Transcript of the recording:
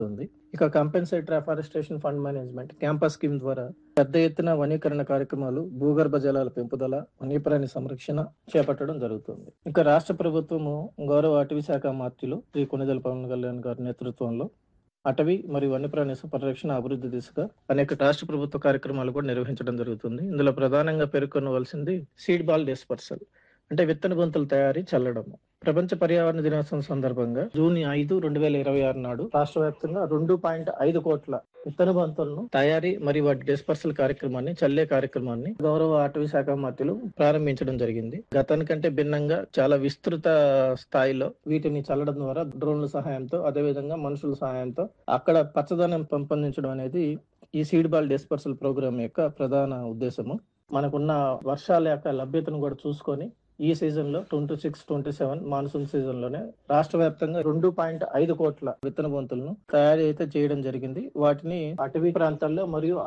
ఉంది ఇక compensatory afforestation fund management campus scheme ద్వారా పెద్ద ఎత్తున వనీకరణ కార్యక్రమాలు భూగర్భ జలాల పెంపుదల వన్యప్రాణి సంరక్షణ చేపట్టడం జరుగుతుంది ఇక రాష్ట్ర ప్రభుత్వము గౌరవ అటవీ శాఖ మంత్రులు శ్రీ కొనిదెల పవన్ కళ్యాణ్ గారి నేతృత్వంలో అటవీ మరియు వన్యప్రాణి పరిరక్షణ అభివృద్ధి దిశగా అనేక రాష్ట్ర ప్రభుత్వ కార్యక్రమాలు కూడా నిర్వహించడం జరుగుతుంది ఇందులో ప్రధానంగా పేర్కొనవలసింది సీడ్ బాల్ డిస్పర్సల్ అంటే విత్తన బంతుల తయారీ చల్లడము ప్రపంచ పర్యావరణ దినోత్సవం సందర్భంగా జూన్ ఐదు రెండు వేల ఇరవై ఆరు నాడు రాష్ట్ర వ్యాప్తంగా రెండు పాయింట్ ఐదు కోట్ల విత్తన బంతులను తయారీ మరియు వాటి డిస్పర్సల్ కార్యక్రమాన్ని చల్లే కార్యక్రమాన్ని గౌరవ అటవీ శాఖ మంత్రులు ప్రారంభించడం జరిగింది గతానికంటే భిన్నంగా చాలా విస్తృత స్థాయిలో వీటిని చల్లడం ద్వారా డ్రోన్ల సహాయంతో అదేవిధంగా మనుషుల సహాయంతో అక్కడ పచ్చదనం పెంపొందించడం అనేది ఈ సీడ్ బాల్ డిస్పర్సల్ ప్రోగ్రామ్ యొక్క ప్రధాన ఉద్దేశము మనకున్న వర్షాల యొక్క లభ్యతను కూడా చూసుకొని ఈ సీజన్ లో twenty six twenty seven monsoon season లోనే రాష్ట్ర వ్యాప్తంగా రెండు పాయింట్ ఐదు కోట్ల విత్తన బంతులను తయారీ అయితే చేయడం జరిగింది వాటిని అటవీ ప్రాంతాల్లో మరియు